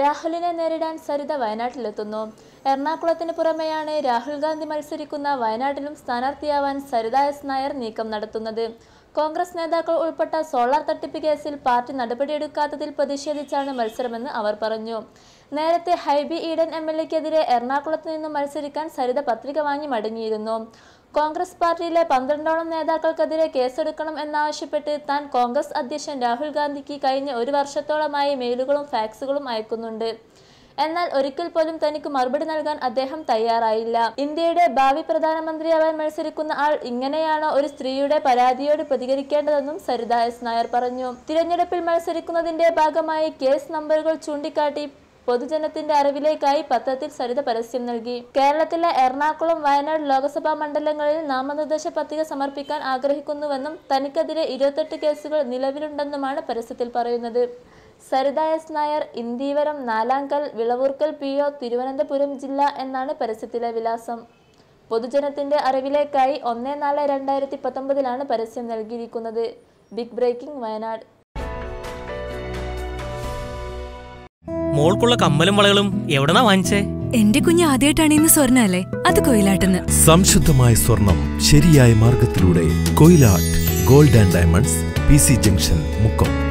രാഹുലിനെ നേരിടാൻ സരിത വയനാട്ടിലെത്തുന്നു എറണാകുളത്തിന് പുറമെയാണ് രാഹുൽ ഗാന്ധി മത്സരിക്കുന്ന വയനാട്ടിലും സ്ഥാനാർത്ഥിയാവാൻ സരിത എസ് നായർ നീക്കം നടത്തുന്നത് കോൺഗ്രസ് നേതാക്കൾ ഉൾപ്പെട്ട സോളാർ തട്ടിപ്പ് കേസിൽ പാർട്ടി നടപടിയെടുക്കാത്തതിൽ പ്രതിഷേധിച്ചാണ് മത്സരമെന്ന് അവർ പറഞ്ഞു നേരത്തെ ഹൈബി ഈഡൻ എം എൽ എക്കെതിരെ എറണാകുളത്ത് നിന്നും മത്സരിക്കാൻ സരിത പത്രിക വാങ്ങി മടങ്ങിയിരുന്നു കോൺഗ്രസ് പാർട്ടിയിലെ പന്ത്രണ്ടോളം നേതാക്കൾക്കെതിരെ കേസെടുക്കണം എന്നാവശ്യപ്പെട്ട് താൻ കോൺഗ്രസ് അധ്യക്ഷൻ രാഹുൽ ഗാന്ധിക്ക് കഴിഞ്ഞ ഒരു വർഷത്തോളമായി മെയിലുകളും ഫാക്സുകളും അയക്കുന്നുണ്ട് എന്നാൽ ഒരിക്കൽ പോലും തനിക്ക് മറുപടി നൽകാൻ അദ്ദേഹം തയ്യാറായില്ല ഇന്ത്യയുടെ ഭാവി പ്രധാനമന്ത്രിയാവാൻ മത്സരിക്കുന്ന ആൾ ഇങ്ങനെയാണോ ഒരു സ്ത്രീയുടെ പരാതിയോട് പ്രതികരിക്കേണ്ടതെന്നും സരിത എസ് നായർ പറഞ്ഞു തിരഞ്ഞെടുപ്പിൽ മത്സരിക്കുന്നതിന്റെ ഭാഗമായി കേസ് നമ്പറുകൾ ചൂണ്ടിക്കാട്ടി പൊതുജനത്തിന്റെ അറിവിലേക്കായി പത്രത്തിൽ സരിത പരസ്യം നൽകി കേരളത്തിലെ എറണാകുളം വയനാട് ലോക്സഭാ മണ്ഡലങ്ങളിൽ നാമനിർദ്ദേശ പത്രിക സമർപ്പിക്കാൻ ആഗ്രഹിക്കുന്നുവെന്നും തനിക്കെതിരെ ഇരുപത്തെട്ട് കേസുകൾ നിലവിലുണ്ടെന്നുമാണ് പരസ്യത്തിൽ പറയുന്നത് Saritha S Nair Indeevaram Nalankal Vilavoorkal P O Thiruvananthapuram ജില്ല എന്നാണ് പരസ്യത്തിലെ വിലാസം പൊതുജനത്തിന്റെ അറിവിലേക്കായി ഒന്ന് നാല് രണ്ടായിരത്തി പത്തൊമ്പതിലാണ് പരസ്യം നൽകിയിരിക്കുന്നത് ബിഗ് ബ്രേക്കിംഗ് വയനാട് മോൾക്കുള്ള കമ്മലും വളകളും എവിടെന്നാ വാങ്ങിച്ചേ എന്റെ കുഞ്ഞ് ആദ്യമായിട്ടാണ് ഇന്ന് സ്വർണ്ണ അല്ലേ അത് കൊയിലാട്ടെന്ന് സംശുദ്ധമായ സ്വർണം ശരിയായ മാർഗത്തിലൂടെ Koyilatt gold and diamonds P C junction Mukkam